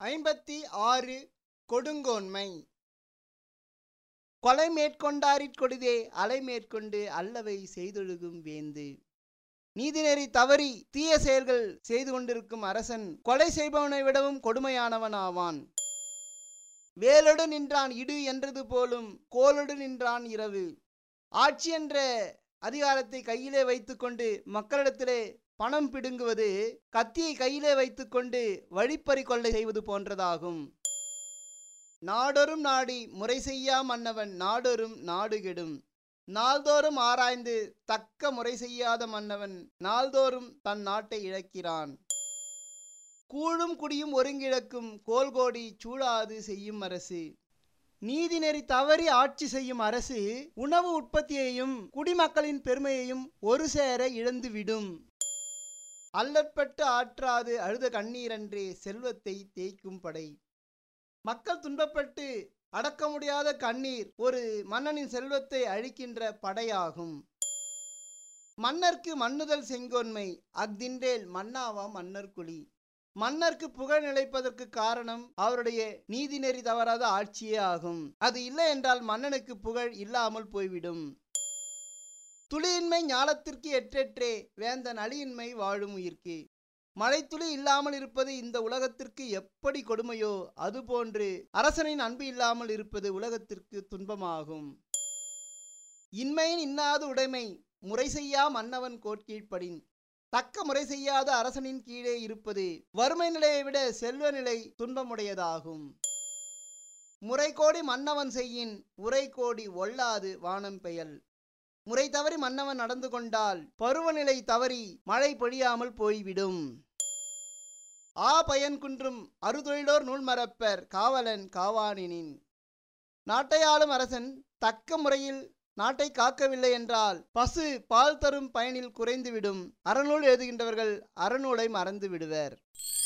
ஐம்பத்தி ஆறு கொடுங்கோன்மை கொலை மேற்கொண்டாரிற் கொடிதே அலை மேற்கொண்டு அல்லவை செய்தொழுகும் வேந்து நீதிநெறி தவறி தீய செயல்கள் செய்து கொண்டிருக்கும் அரசன் கொலை செய்பவனை விடவும் கொடுமையானவன் ஆவான் வேலொடு நின்றான் இடு என்றது போலும் கோலொடு நின்றான் இரவு ஆட்சி என்ற அதிகாரத்தை கையிலே வைத்துக்கொண்டு மக்களிடத்திலே பணம் பிடுங்குவது கத்தியை கையிலே வைத்துக்கொண்டு வழிப்பறி கொள்ளை செய்வது போன்றதாகும் நாடொரும் நாடி முறை செய்யா மன்னவன் நாடொரும் நாடு கெடும் நாள்தோறும் ஆராய்ந்து தக்க முறை செய்யாத மன்னவன் நாள்தோறும் தன் நாட்டை இழக்கிறான் கூழும் குடியும் ஒருங்கிழக்கும் கோல்கோடி சூழாது செய்யும் அரசு நீதிநெறி தவறி ஆட்சி செய்யும் அரசு உணவு உற்பத்தியையும் குடிமக்களின் பெருமையையும் ஒரு சேர இழந்துவிடும் அல்லற்பட்டு ஆற்றாது அழுத கண்ணீரன்றே செல்வத்தை தேய்க்கும் படை மக்கள் துன்பப்பட்டு அடக்க முடியாத கண்ணீர் ஒரு மன்னனின் செல்வத்தை அழிக்கின்ற படையாகும் மன்னர்க்கு மன்னுதல் செங்கோன்மை அஃதின்றேல் மன்னாவா மன்னர் குழி மன்னர்க்கு புகழ் நிலைப்பதற்கு காரணம் அவருடைய நீதிநெறி தவறாத ஆட்சியே ஆகும் அது இல்லை என்றால் மன்னனுக்கு புகழ் இல்லாமல் போய்விடும் துளியின்மை ஞாலத்திற்கு எற்றெற்றே வேந்தன் அழியின்மை வாழும் உயிர்க்கு மழைத்துளி இல்லாமல் இருப்பது இந்த உலகத்திற்கு எப்படி கொடுமையோ அதுபோன்று அரசனின் அன்பு இல்லாமல் இருப்பது உலகத்திற்கு துன்பமாகும் இன்மையின் இன்னாது உடைமை முறை செய்யா மன்னவன் கோட்கீழ்ப்படின் தக்க முறை செய்யாத அரசனின் கீழே இருப்பது வறுமை நிலையை விட செல்வ நிலை துன்பமுடையதாகும் முறை கோடி மன்னவன் செய்யின் உரை கோடி ஒல்லாது வானம் பெயல் முறை தவறி மன்னவன் நடந்து கொண்டால் பருவநிலை தவறி மழை பொழியாமல் போய்விடும் ஆ பயன் குன்றும் அறுதொழிலோர் நூல் மறப்பர் காவலன் காவானினின் நாட்டையாளும் அரசன் தக்க முறையில் நாட்டை காக்கவில்லை என்றால் பசு பால் தரும் பயனில் குறைந்துவிடும் அறநூல் எழுதுகின்றவர்கள் அறநூலை மறந்து விடுவர்